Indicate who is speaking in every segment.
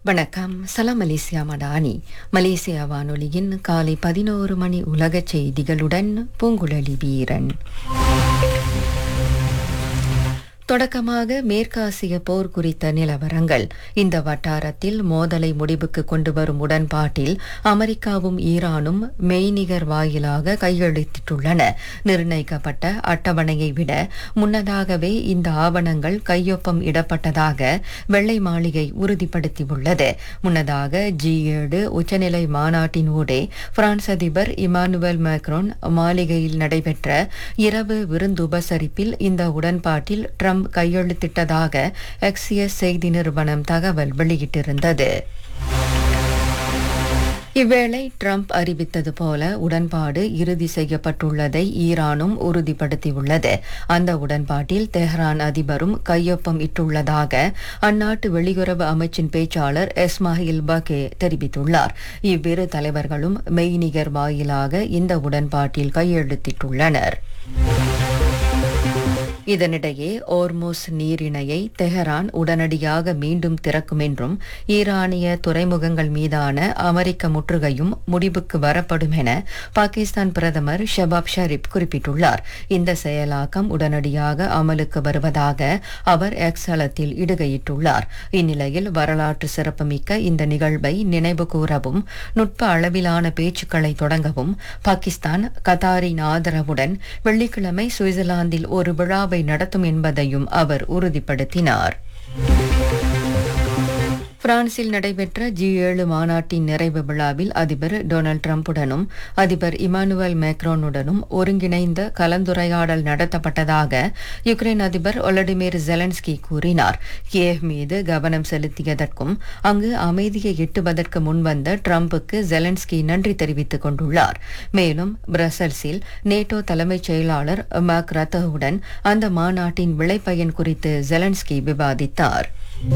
Speaker 1: வணக்கம் சலாம் Malaysia Madani Malaysia வானொலியின் காலை பதினோரு மணி உலகச் செய்திகளுடன் பூங்குழலி வீரன் தொடக்கமாக மேற்காசிய போர் குறித்த நிலவரங்கள் இந்த வட்டாரத்தில் மோதலை முடிவுக்கு கொண்டு வரும் உடன்பாட்டில் அமெரிக்காவும் ஈரானும் மெய்நிகர் வாயிலாக கையெழுத்திட்டுள்ளன நிர்ணயிக்கப்பட்ட அட்டவணையை விட முன்னதாகவே இந்த ஆவணங்கள் கையொப்பம் இடப்பட்டதாக வெள்ளை மாளிகை உறுதிப்படுத்தியுள்ளது முன்னதாக ஜி ஏழு உச்சநிலை மாநாட்டின் ஊடே பிரான்ஸ் அதிபர் இமானுவேல் மேக்ரோன் மாளிகையில் நடைபெற்ற இரவு விருந்துபசரிப்பில் இந்த உடன்பாட்டில் ட்ரம்ப் கையெழுத்திட்டதாக எக்ஸியஸ் செய்தி நிறுவனம் தகவல் வெளியிட்டிருந்தது இவ்வேளை ட்ரம்ப் அறிவித்தது போல உடன்பாடு இறுதி செய்யப்பட்டுள்ளதை ஈரானும் உறுதிப்படுத்தியுள்ளது அந்த உடன்பாட்டில் தெஹ்ரான் அதிபரும் கையொப்பம் இட்டுள்ளதாக அந்நாட்டு வெளியுறவு அமைச்சின் பேச்சாளர் எஸ்மாயில் பகே தெரிவித்துள்ளார் இவ்விரு தலைவர்களும் மெய்நிகர் வாயிலாக இந்த உடன்பாட்டில் கையெழுத்திட்டுள்ளனர் இதனிடையே ஓர்மோஸ் நீரிணையை தெஹரான் உடனடியாக மீண்டும் திறக்கும் என்றும் ஈரானிய துறைமுகங்கள் மீதான அமெரிக்க முற்றுகையும் முடிவுக்கு வரப்படும் என பாகிஸ்தான் பிரதமர் ஷபாப் ஷரீப் குறிப்பிட்டுள்ளார் இந்த செயலாக்கம் உடனடியாக அமலுக்கு வருவதாக அவர் எக்ஸலத்தில் இடுகையிட்டுள்ளார் இந்நிலையில் வரலாற்று சிறப்புமிக்க இந்த நிகழ்வை நினைவு கூறவும் நுட்ப அளவிலான பேச்சுக்களை தொடங்கவும் பாகிஸ்தான் கத்தாரின் ஆதரவுடன் வெள்ளிக்கிழமை சுவிட்சர்லாந்தில் ஒரு விழாவை நடத்தும் என்பதையும் அவர் உறுதிப்படுத்தினார் பிரான்சில் நடைபெற்ற ஜி ஏழு மாநாட்டின் நிறைவு விழாவில் அதிபர் டொனால்ட் ட்ரம்புடனும் அதிபர் இமானுவேல் மேக்ரோனுடனும் ஒருங்கிணைந்த கலந்துரையாடல் நடத்தப்பட்டதாக யுக்ரைன் அதிபர் ஒலடிமிர் ஜெலன்ஸ்கி கூறினார் கியேவ் மீது கவனம் செலுத்தியதற்கும் அங்கு அமைதியை எட்டுவதற்கு முன்வந்த ட்ரம்புக்கு ஜெலன்ஸ்கி நன்றி தெரிவித்துக் கொண்டுள்ளார் மேலும் பிரசல்ஸில் நேட்டோ தலைமைச் செயலாளர் மாக் ரத்தவுடன் அந்த மாநாட்டின் விளைபயன் குறித்து ஜெலன்ஸ்கி விவாதித்தார்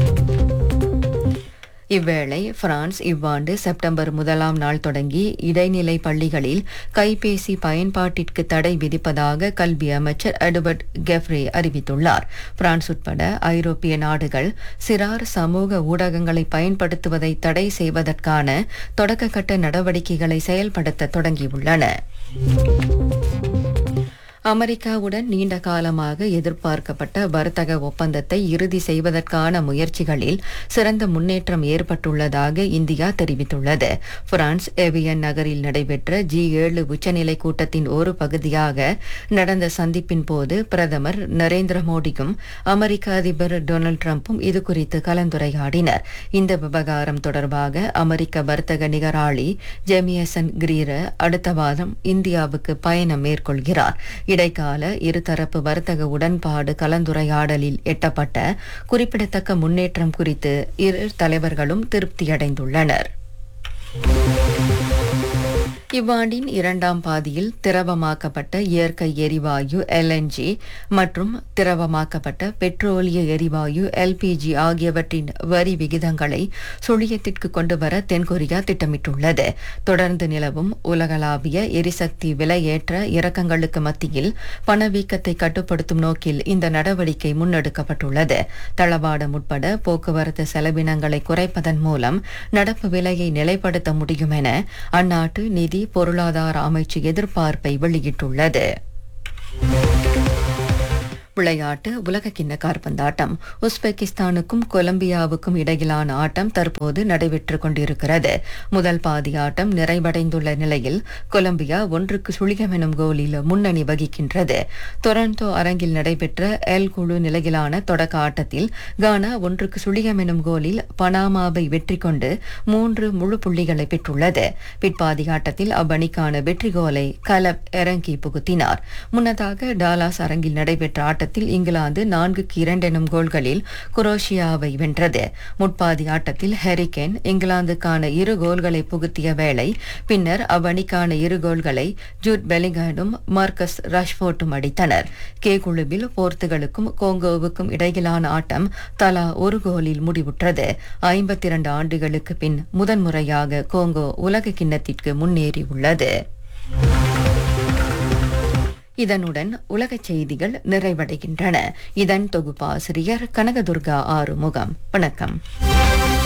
Speaker 1: இவ்வேளை பிரான்ஸ் இவ்வாண்டு செப்டம்பர் முதலாம் நாள் தொடங்கி இடைநிலை பள்ளிகளில் கைபேசி பயன்பாட்டிற்கு தடை விதிப்பதாக கல்வி அமைச்சர் எட்வர்ட் கெஃப்ரே அறிவித்துள்ளார் பிரான்ஸ் உட்பட ஐரோப்பிய நாடுகள் சிறார் சமூக ஊடகங்களை பயன்படுத்துவதை தடை செய்வதற்கான தொடக்கக்கட்ட நடவடிக்கைகளை செயல்படுத்த தொடங்கியுள்ளன அமெரிக்காவுடன் நீண்ட காலமாக எதிர்பார்க்கப்பட்ட வர்த்தக ஒப்பந்தத்தை இறுதி செய்வதற்கான முயற்சிகளில் சிறந்த முன்னேற்றம் ஏற்பட்டுள்ளதாக இந்தியா தெரிவித்துள்ளது பிரான்ஸ் எவியன் நகரில் நடைபெற்ற ஜி ஏழு உச்சநிலை கூட்டத்தின் ஒரு பகுதியாக நடந்த சந்திப்பின் போது பிரதமர் நரேந்திர மோடியும் அமெரிக்க அதிபர் டொனால்டு டிரம்பும் இதுகுறித்து கலந்துரையாடினர் இந்த விவகாரம் தொடர்பாக அமெரிக்க வர்த்தக நிகராளி ஜெமியசன் கிரீர அடுத்த வாரம் இந்தியாவுக்கு பயணம் மேற்கொள்கிறார் இடைக்கால இருதரப்பு வர்த்தக உடன்பாடு கலந்துரையாடலில் எட்டப்பட்ட குறிப்பிடத்தக்க முன்னேற்றம் குறித்து இரு தலைவர்களும் திருப்தியடைந்துள்ளனர் இவ்வாண்டின் இரண்டாம் பாதியில் திரவமாக்கப்பட்ட இயற்கை எரிவாயு எல்என்ஜி மற்றும் திரவமாக்கப்பட்ட பெட்ரோலிய எரிவாயு எல்பிஜி ஆகியவற்றின் வரி விகிதங்களை சுழியத்திற்கு கொண்டுவர தென்கொரியா திட்டமிட்டுள்ளது தொடர்ந்து நிலவும் உலகளாவிய எரிசக்தி விலை ஏற்ற இறக்கங்களுக்கு மத்தியில் பணவீக்கத்தை கட்டுப்படுத்தும் நோக்கில் இந்த நடவடிக்கை முன்னெடுக்கப்பட்டுள்ளது தளவாடம் உட்பட போக்குவரத்து செலவினங்களை குறைப்பதன் மூலம் நடப்பு விலையை நிலைப்படுத்த முடியும் என அந்நாட்டு நிதி பொருளாதார அமைச்சு எதிர்பார்ப்பை வெளியிட்டுள்ளது விளையாட்டு உலகக்கிண்ண காற்பந்தாட்டம் உஸ்பெகிஸ்தானுக்கும் கொலம்பியாவுக்கும் இடையிலான ஆட்டம் தற்போது நடைபெற்றுக் கொண்டிருக்கிறது முதல் பாதி ஆட்டம் நிறைவடைந்துள்ள நிலையில் கொலம்பியா ஒன்றுக்கு சுழியம் எனும் கோலில் முன்னணி வகிக்கின்றது டொரண்டோ அரங்கில் நடைபெற்ற எல் குழு நிலையிலான தொடக்க ஆட்டத்தில் கானா ஒன்றுக்கு சுழியம் எனும் கோலில் பனாமாவை வெற்றி கொண்டு மூன்று முழு புள்ளிகளை பெற்றுள்ளது பிற்பாதி ஆட்டத்தில் அவ்வணிக்கான வெற்றி கோலை கலப் இறங்கி புகுத்தினார் முன்னதாக டாலாஸ் அரங்கில் நடைபெற்ற ஆட்டத்தில் இங்கிலாந்து நான்குக்கு இரண்டு எனும் கோல்களில் குரோஷியாவை வென்றது முட்பாதி ஆட்டத்தில் ஹெரிகேன் இங்கிலாந்துக்கான இரு கோல்களை புகுத்திய வேளை பின்னர் அவ்வணிக்கான இரு கோல்களை ஜூட் பெலிங்ஹாமும் மார்க்கஸ் ரஷ்போர்ட்டும் அடித்தனர் கே குழுவில் போர்த்துகலுக்கும் கோங்கோவுக்கும் இடையிலான ஆட்டம் தலா ஒரு கோலில் முடிவுற்றது ஐம்பத்தி இரண்டு ஆண்டுகளுக்கு பின் முதன்முறையாக கோங்கோ உலக கிண்ணத்திற்கு முன்னேறியுள்ளது இதனுடன் உலகச் செய்திகள் நிறைவடைகின்றன இதன் தொகுப்பாசிரியர் கனகதுர்கா ஆறுமுகம் வணக்கம்